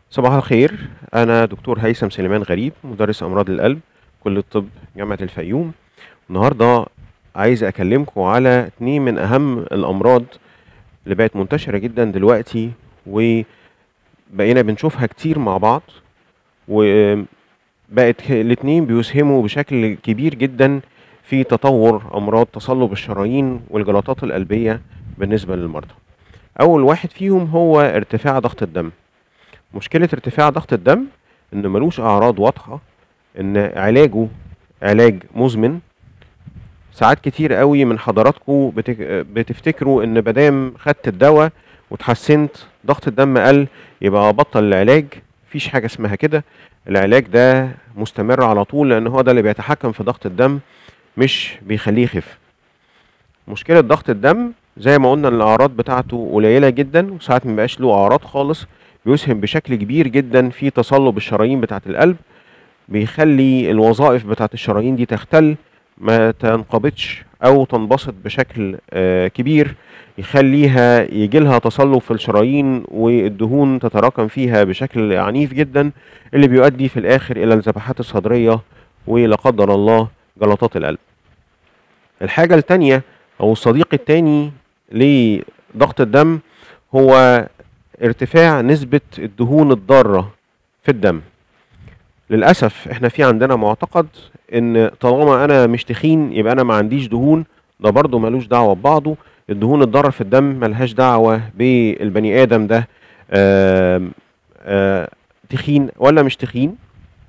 صباح الخير أنا دكتور هيثم سليمان غريب مدرس أمراض القلب كلية الطب جامعة الفيوم النهاردة عايز أكلمكم على اتنين من أهم الأمراض اللي بقت منتشرة جدا دلوقتي وبقينا بنشوفها كتير مع بعض وبقت الاتنين بيسهموا بشكل كبير جدا في تطور أمراض تصلب الشرايين والجلطات القلبية بالنسبة للمرضى أول واحد فيهم هو ارتفاع ضغط الدم مشكلة ارتفاع ضغط الدم إن ملوش أعراض واضحة إن علاجه علاج مزمن ساعات كتير قوي من حضراتكم بتك... بتفتكروا إن مادام خدت الدواء وتحسنت ضغط الدم قل يبقى بطل العلاج مفيش حاجة اسمها كده العلاج ده مستمر على طول لأن هو ده اللي بيتحكم في ضغط الدم مش بيخليه يخف مشكلة ضغط الدم زي ما قلنا الأعراض بتاعته قليلة جدا وساعات مبقاش له أعراض خالص بيسهم بشكل كبير جدا في تصلب الشرايين بتاعة القلب بيخلي الوظائف بتاعة الشرايين دي تختل ما تنقبضش أو تنبسط بشكل آه كبير يخليها يجيلها تصلب في الشرايين والدهون تتراكم فيها بشكل عنيف جدا اللي بيؤدي في الآخر إلى الذبحات الصدرية ولا قدر الله جلطات القلب الحاجة التانية أو الصديق التاني لضغط الدم هو ارتفاع نسبة الدهون الضارة في الدم للأسف احنا في عندنا معتقد ان طالما انا مش تخين يبقى انا ما عنديش دهون ده برضه ملوش دعوة ببعضه الدهون الضارة في الدم ملهاش دعوة بالبني آدم ده آآ آآ تخين ولا مش تخين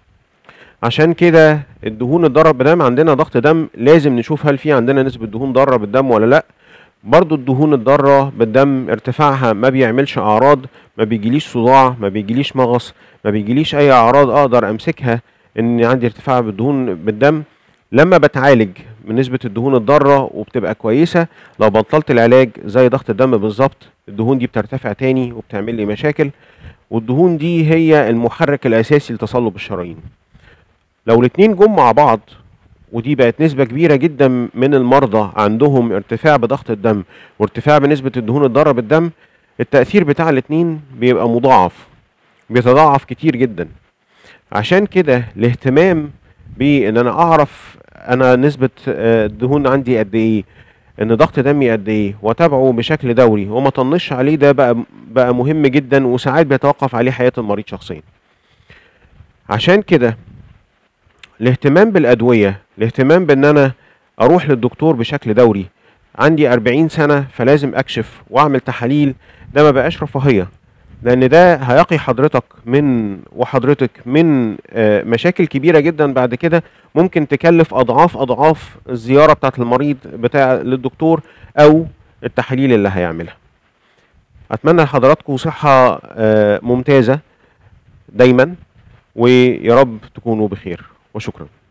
عشان كده الدهون الضاره بالدم عندنا ضغط دم لازم نشوف هل في عندنا نسبه دهون ضاره بالدم ولا لا برضو الدهون الضاره بالدم ارتفاعها ما بيعملش اعراض ما بيجيليش صداع ما بيجيليش مغص ما بيجيليش اي اعراض اقدر امسكها ان عندي ارتفاع بالدهون بالدم لما بتعالج من نسبه الدهون الضاره وبتبقى كويسه لو بطلت العلاج زي ضغط الدم بالظبط الدهون دي بترتفع تاني وبتعمل لي مشاكل والدهون دي هي المحرك الاساسي لتصلب الشرايين لو الاتنين جم مع بعض ودي بقت نسبة كبيرة جدا من المرضى عندهم ارتفاع بضغط الدم وارتفاع بنسبة الدهون الضارة بالدم التأثير بتاع الاتنين بيبقى مضاعف بيتضاعف كتير جدا عشان كده الاهتمام بان انا اعرف انا نسبة الدهون عندي قد ايه ان ضغط دمي قد ايه واتابعه بشكل دوري وما طنش عليه ده بقى بقى مهم جدا وساعات بيتوقف عليه حياة المريض شخصيا عشان كده الاهتمام بالادويه الاهتمام بان انا اروح للدكتور بشكل دوري عندي 40 سنه فلازم اكشف واعمل تحاليل ده ما بقاش رفاهيه لان ده هيقي حضرتك من وحضرتك من آه مشاكل كبيره جدا بعد كده ممكن تكلف اضعاف اضعاف الزياره بتاعت المريض بتاع للدكتور او التحاليل اللي هيعملها اتمنى لحضراتكم صحه آه ممتازه دايما ويا رب تكونوا بخير وشكرا